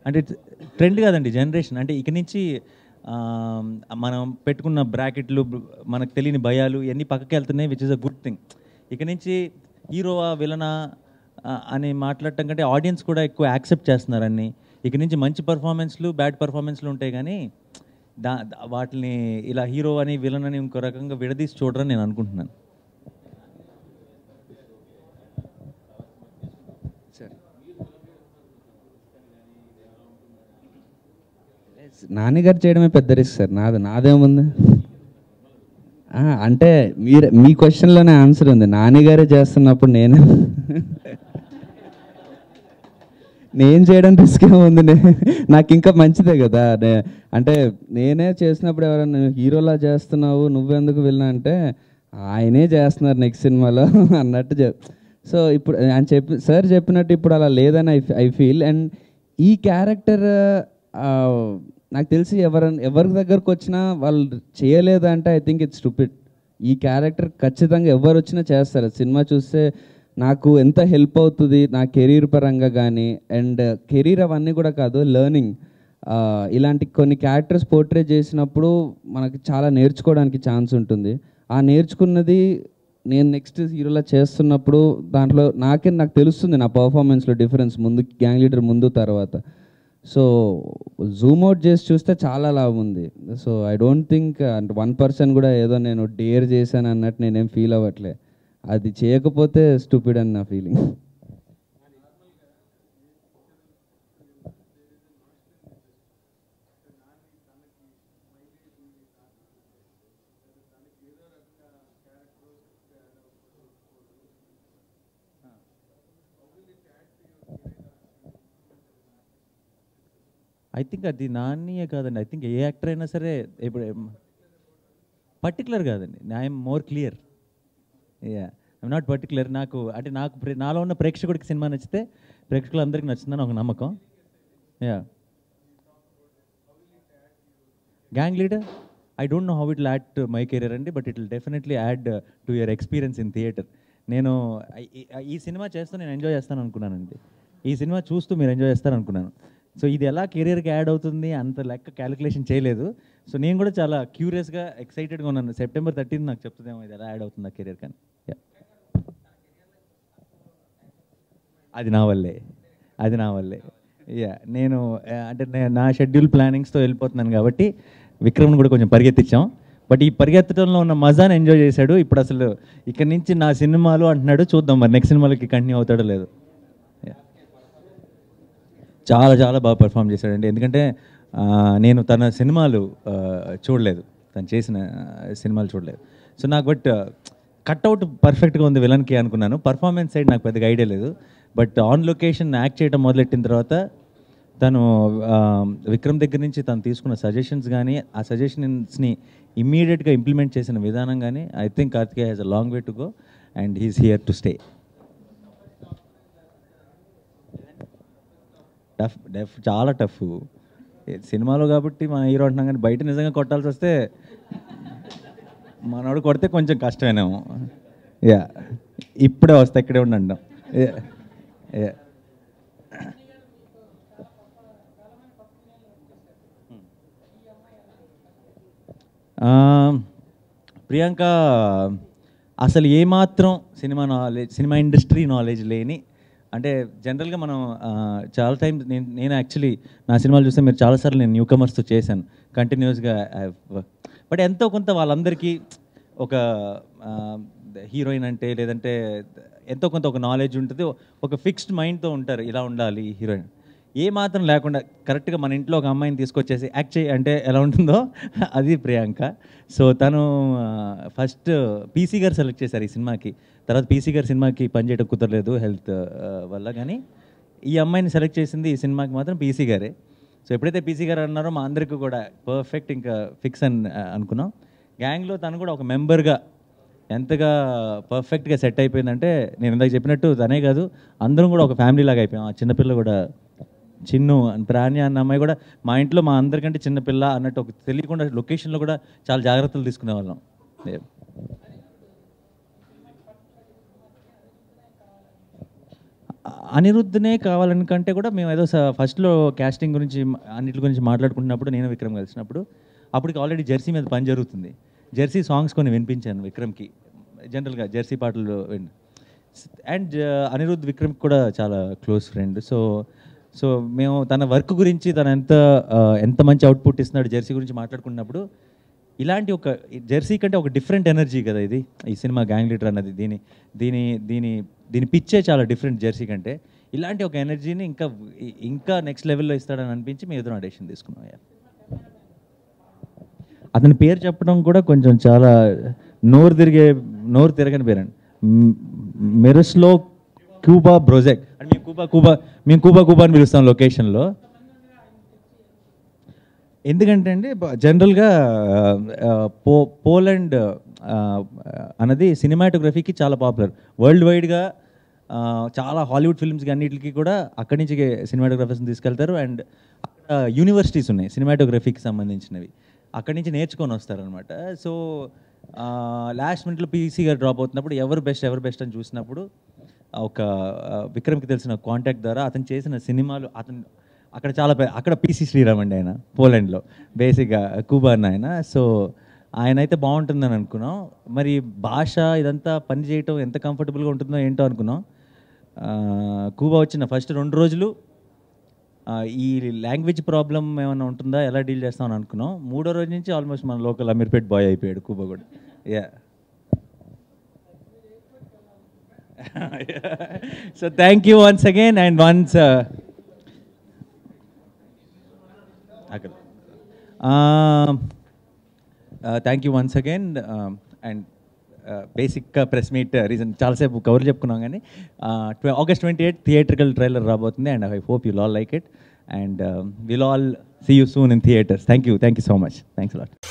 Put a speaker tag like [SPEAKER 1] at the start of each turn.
[SPEAKER 1] అంటే ట్రెండ్ కాదండి జనరేషన్ అంటే ఇక నుంచి ఆ, మనం పెట్టుకున్న బ్రాకెట్లు మనకు తెలియని భయాలు ఇవన్నీ పక్కకి వెళ్తున్నాయి which is a good thing ఇక నుంచి హీరోవా విలనా ఆ, అని మాట్లాడటం కంటే ఆడియన్స్ కూడా ఎక్కువ యాక్సెప్ట్ చేస్తున్నారు అన్ని ఇక నుంచి మంచి పర్ఫార్మెన్స్లు బ్యాడ్ పర్ఫార్మెన్స్లు ఉంటాయి కానీ దా దా- వాటిని ఇలా హీరో అని విలన్ అని ఇంకో రకంగా విడదీసి చూడరని నేను అనుకుంటున్నాను
[SPEAKER 2] నాన్నగారు చేయడమే పెద్ద రిస్క్ సార్ నాది నాదేముంది ఆ, అంటే మీరు మీ క్వశ్చన్లోనే ఆన్సర్ ఉంది నాన్నగారే చేస్తున్నప్పుడు నేను నేను చేయడం రిస్క్ ఏముంది నే- నాకు ఇంకా మంచిదే కదా నే- అంటే నేనే చేసినప్పుడు ఎవరైనా హీరోలా చేస్తున్నావు నువ్వెందుకు వెళ్ళినా అంటే ఆయనే చేస్తున్నారు నెక్స్ట్ సినిమాలో అన్నట్టు చెప్ సో ఇప్పుడు ఆయన చెప్పి సార్ చెప్పినట్టు ఇప్పుడు అలా లేదని ఐ ఐ ఫీల్ అండ్ ఈ క్యారెక్టర్ నాకు తెలిసి ఎవరైనా ఎవరి దగ్గరకు వచ్చినా వాళ్ళు చేయలేదంటే ఐ థింక్ ఇట్స్ స్టూపిడ్ ఈ క్యారెక్టర్ ఖచ్చితంగా ఎవరు వచ్చినా చేస్తారు సినిమా చూస్తే నాకు ఎంత హెల్ప్ అవుతుంది నా కెరీర్ పరంగా కానీ అండ్ కెరీర్ అవన్నీ కూడా కాదు లెర్నింగ్ ఇలాంటి కొన్ని క్యారెక్టర్స్ పోర్ట్రే చేసినప్పుడు మనకి చాలా నేర్చుకోవడానికి ఛాన్స్ ఉంటుంది ఆ నేర్చుకున్నది నేను నెక్స్ట్ హీరోలా చేస్తున్నప్పుడు దాంట్లో నాకే నాకు తెలుస్తుంది నా పర్ఫార్మెన్స్లో డిఫరెన్స్ ముందు గ్యాంగ్ లీడర్ ముందు తర్వాత సో జూమ్ అవుట్ చేసి చూస్తే చాలా లాభం ఉంది సో ఐ డోంట్ థింక్ అంటే వన్ పర్సన్ కూడా ఏదో నేను డేర్ చేశాను అన్నట్టు నేనేం ఫీల్ అవ్వట్లే అది చేయకపోతే స్టూపిడ్ అని నా ఫీలింగ్
[SPEAKER 1] ఐ థింక్ అది నాన్నీయే కాదండి ఐ థింక్ ఏ యాక్టర్ అయినా సరే ఇప్పుడు పర్టికులర్ కాదండి I'm more clear yeah I'm not particular నాకు అంటే నాకు ప్రే- నాలో ఉన్న ప్రేక్షకుడికి సినిమా నచ్చితే ప్రేక్షకులందరికీ నచ్చుతుందని ఒక నమ్మకం yeah gang leader I don't know how it add to my career అండి but it will definitely add to your experience in theatre నేను ఈ- ఈ- ఈ సినిమా చేస్తూ నేను ఎంజాయ్ చేస్తాను అనుకున్నానండి ఈ సినిమా చూస్తూ మీరు ఎంజాయ్ చేస్తారు అనుకున్నాను సో ఇది ఎలా కెరీర్కి యాడ్ అవుతుంది అంత లెక్క క్యాలిక్యులేషన్ చేయలేదు సో నేను కూడా చాలా క్యూరియస్గా ఎక్సైటెడ్గా ఉన్నాను సెప్టెంబర్ థర్టీన్ నాకు చెప్తుందేమో ఇది ఎలా యాడ్ అవుతుంది ఆ కెరీర్ కానీ Yeah. అది నా వల్లే అది నా వల్లే యా నేను ఆ, అంటే నే- నా షెడ్యూల్ ప్లానింగ్స్తో వెళ్ళిపోతున్నాను కాబట్టి విక్రమ్ని కూడా కొంచెం పరిగెత్తించాం బట్ ఈ పరిగెత్తడంలో ఉన్న మజాని ఎంజాయ్ చేశాడు ఇప్పుడు అసలు ఇక్కడ నుంచి నా సినిమాలు అంటున్నాడు చూద్దాం మరి నెక్స్ట్ సినిమాలకి కంటిన్యూ అవుతాడో లేదో Yeah. చాలా చాలా బాగా పర్ఫామ్ చేశాడండి ఎందుకంటే ఆ, నేను తన సినిమాలు ఆ, చూడలేదు తను చేసిన ఆ, సినిమాలు చూడలేదు సో నాకు బట్ కట్అవుట్ పర్ఫెక్ట్గా ఉంది విలన్కి అనుకున్నాను పర్ఫార్మెన్స్ సైడ్ నాకు పెద్దగా ఐడియా లేదు బట్ ఆన్ లొకేషన్ యాక్ట్ చేయడం మొదలెట్టిన తర్వాత తను ఆ, విక్రమ్ దగ్గర నుంచి తను తీసుకున్న సజెషన్స్ కానీ ఆ సజెషన్స్ని ఇమ్మీడియట్గా ఇంప్లిమెంట్ చేసిన విధానం కానీ I think Karthikeya has a long way to go and he's here to stay tough డెఫ్ చాలా టఫ్ సినిమాలో కాబట్టి మన హీరో అంటున్నాం కానీ బయట నిజంగా కొట్టాల్సి వస్తే మనోడు కొడితే కొంచెం కష్టమేనేమో యా ఇప్పుడే వస్తే ఇక్కడే ఉండండి యా ప్రియాంక అసలు ఏమాత్రం cinema knowledge cinema industry knowledge లేని అంటే జనరల్గా మనం ఆ, చాలా టైం నేను నేను యాక్చువల్లీ నా సినిమాలు చూస్తే మీరు చాలాసార్లు నేను న్యూ కమర్స్తో చేశాను కంటిన్యూస్గా బట్ ఎంతో కొంత వాళ్ళందరికీ ఒక హీరోయిన్ అంటే లేదంటే ఎంతో కొంత ఒక నాలెడ్జ్ ఉంటుంది ఒక ఫిక్స్డ్ మైండ్తో ఉంటారు ఇలా ఉండాలి హీరోయిన్ ఏ మాత్రం లేకుండా కరెక్ట్గా మన ఇంట్లో ఒక అమ్మాయిని తీసుకొచ్చేసి యాక్ట్ చేయి అంటే ఎలా ఉంటుందో అది ప్రియాంక సో తను ఫస్ట్ పీసీ గారు సెలెక్ట్ చేశారు ఈ సినిమాకి తర్వాత పీసీ గారు సినిమాకి పనిచేయడం కుదరలేదు హెల్త్ వల్ల కానీ ఈ అమ్మాయిని సెలెక్ట్ చేసింది ఈ సినిమాకి మాత్రం పీసీ గారే సో ఎప్పుడైతే పీసీ గారు అన్నారో మా అందరికీ కూడా పర్ఫెక్ట్ ఇంకా ఫిక్స్ అని ఆ, అనుకున్నాం గ్యాంగ్లో తను కూడా ఒక మెంబర్గా ఎంతగా పర్ఫెక్ట్గా సెట్ అయిపోయిందంటే నేను ఇందాక చెప్పినట్టు తనే కాదు అందరం కూడా ఒక ఫ్యామిలీ లాగా అయిపోయాం ఆ చిన్నపిల్ల కూడా చిన్ను ప్రాణి అన్న అమ్మాయి కూడా మా ఇంట్లో మా అందరికంటే చిన్నపిల్ల అన్నట్టు ఒక తెలియకుండా లొకేషన్లో కూడా చాలా జాగ్రత్తలు తీసుకునే వాళ్ళం అనిరుద్ధనే కావాలని కంటే కూడా మేము ఏదో ఫస్ట్లో క్యాస్టింగ్ గురించి అన్నిటి గురించి మాట్లాడుకుంటున్నప్పుడు నేను విక్రమ్ కలిసినప్పుడు అప్పటికి ఆల్రెడీ జెర్సీ మీద పని జరుగుతుంది జెర్సీ సాంగ్స్ కొన్ని వినిపించాను విక్రమ్కి జనరల్గా జెర్సీ పాటలు విన్ అండ్ అనిరుద్ధ్ విక్రమ్ కూడా చాలా క్లోజ్ ఫ్రెండ్ సో సో మేము తన వర్క్ గురించి తన ఎంత ఆ, ఎంత మంచి అవుట్పుట్ ఇస్తున్నాడు జెర్సీ గురించి మాట్లాడుకున్నప్పుడు ఇలాంటి ఒక జెర్సీ కంటే ఒక డిఫరెంట్ ఎనర్జీ కదా ఇది ఈ సినిమా గ్యాంగ్ లీడర్ అన్నది దీని దీని దీని దీని పిచ్చే చాలా డిఫరెంట్ జెర్సీ కంటే ఇలాంటి ఒక ఎనర్జీని ఇంకా ఇంకా నెక్స్ట్ లెవెల్లో ఇస్తాడని అనిపించి మీ ఎదురు ఆడిషన్ తీసుకున్నాం అయ్యా అతని పేరు చెప్పడం కూడా కొంచెం చాలా నోరు తిరిగే నోరు తిరగని పేరు అండి మెరస్లో క్యూబా బ్రోజెక్ అంటే మేము కూబా కూబా మేము కూబా కూబా అని పిలుస్తాం లొకేషన్లో ఎందుకంటే అండి బ- జనరల్గా ఆ, పో పోలాండ్ ఆ, అన్నది సినిమాటోగ్రఫీకి చాలా పాపులర్ వరల్డ్ వైడ్గా ఆ, చాలా హాలీవుడ్ ఫిల్మ్స్కి అన్నిటికి కూడా అక్కడి నుంచి సినిమాటోగ్రఫర్స్ని తీసుకెళ్తారు అండ్ అక్కడ యూనివర్సిటీస్ ఉన్నాయి సినిమాటోగ్రఫీకి సంబంధించినవి అక్కడి నుంచి నేర్చుకొని వస్తారనమాట సో లాస్ట్ మినిట్లో పీసీ గారు డ్రాప్ అవుతున్నప్పుడు ఎవరు బెస్ట్ ఎవరు బెస్ట్ అని చూసినప్పుడు ఒక ఆ, విక్రమ్కి తెలిసిన కాంటాక్ట్ ద్వారా అతను చేసిన సినిమాలు అతను అక్కడ చాలా పె- అక్కడ పీసీ శ్రీరామ్ అండి ఆయన పోలాండ్లో బేసిక్గా కూబా అన్న ఆయన సో ఆయన అయితే బాగుంటుందని అనుకున్నాం మరి భాష ఇదంతా పని చేయటం ఎంత కంఫర్టబుల్గా ఉంటుందో ఏంటో అనుకున్నాం ఆ, కూబా వచ్చిన ఫస్ట్ రెండు రోజులు ఆ, ఈ లాంగ్వేజ్ ప్రాబ్లం ఏమైనా ఉంటుందా ఎలా డీల్ చేస్తామని అనుకున్నాం మూడో రోజు నుంచి ఆల్మోస్ట్ మన లోకల్ అమీర్పేట్ బాయ్ అయిపోయాడు కూబా కూడా yeah so thank you once again and once అక్కడ thank you once again and బేసిక్గా ప్రెస్ మీట్ రీజన్ చాలాసేపు కవర్ చెప్పుకున్నాం కానీ August twenty eight theatrical trailer రాబోతుంది and I hope you'll all like it and will all see you soon in theatres thank you thank you so much thanks lot